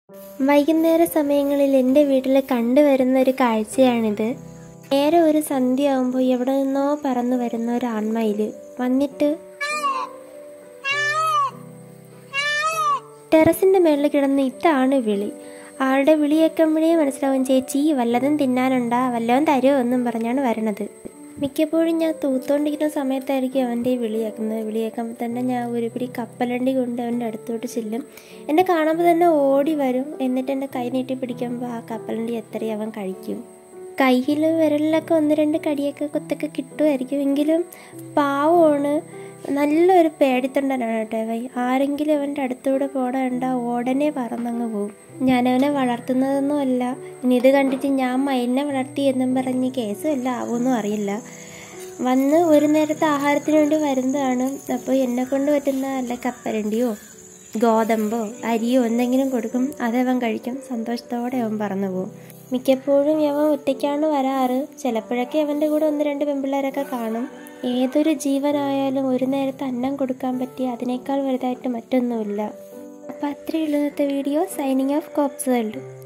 വൈകുന്നേര സമയങ്ങളിൽ എൻ്റെ വീട്ടിൽ കണ്ടുവരുന്ന ഒരു കാഴ്ചയാണിത് നേരെ ഒരു സന്ധ്യ ആകുമ്പോൾ എവിടെ നിന്നോ പറന്നു വരുന്ന ഒരു ആൺമയിൽ വന്നിട്ട് ടെറസിൻ്റെ മേളിൽ കിടന്ന് ഇതാണ് വിളി ആളുടെ വിളി കേൾക്കുമ്പോഴേ മനസ്സിലാവും ചേച്ചി വല്ലതും തിന്നാനുണ്ടാ വല്ലതും തരുമോ എന്നും പറഞ്ഞാണ് വരണത് മിക്കപ്പോഴും ഞാൻ തൂത്തോണ്ടിരിക്കുന്ന സമയത്തായിരിക്കും അവൻ്റെ ഈ വിളിയാക്കുന്നത് വിളിയാക്കുമ്പോൾ തന്നെ ഞാൻ ഒരു പിടി കപ്പലണ്ടി കൊണ്ട് അവൻ്റെ അടുത്തോട്ട് ചെല്ലും എന്നെ കാണുമ്പോൾ തന്നെ ഓടി വരും എന്നിട്ട് എൻ്റെ കൈ നീട്ടി പിടിക്കുമ്പോൾ ആ കപ്പലണ്ടി എത്രയും അവൻ കഴിക്കും കയ്യിൽ വിരലിലൊക്കെ ഒന്ന് രണ്ട് കടിയൊക്കെ കുത്തൊക്കെ കിട്ടുമായിരിക്കും എങ്കിലും പാവമാണ് നല്ലൊരു പേടിത്തൊണ്ടനാണ് കേട്ടോ അവൻ ആരെങ്കിലും അവൻ്റെ അടുത്തൂടെ പോണ കണ്ട ഉടനെ പറന്നങ്ങ് പോകും ഞാനവനെ വളർത്തുന്നതൊന്നുമല്ല ഇനി ഇത് കണ്ടിട്ട് ഞാൻ മയിലിനെ വളർത്തി എന്നും പറഞ്ഞ് കേസ് വല്ല ആവുമെന്നും അറിയില്ല വന്ന് ഒരു നേരത്തെ ആഹാരത്തിന് വേണ്ടി വരുന്നതാണ് അപ്പോൾ എന്നെ കൊണ്ട് പറ്റുന്ന നല്ല കപ്പരണ്ടിയോ ഗോതമ്പോ അരിയോ എന്തെങ്കിലും കൊടുക്കും അതവൻ കഴിക്കും സന്തോഷത്തോടെ അവൻ പറന്നു പോകും മിക്കപ്പോഴും അവൻ ഒറ്റയ്ക്കാണ് വരാറ് ചിലപ്പോഴൊക്കെ അവൻ്റെ കൂടെ ഒന്ന് രണ്ട് പെൺപിള്ളേരൊക്കെ കാണും ഏതൊരു ജീവനായാലും ഒരു നേരത്തെ അന്നം കൊടുക്കാൻ പറ്റിയ അതിനേക്കാൾ വലുതായിട്ട് മറ്റൊന്നുമില്ല അപ്പോൾ അത്രയേ ഉള്ളൂ ഇന്നത്തെ video signing off cops world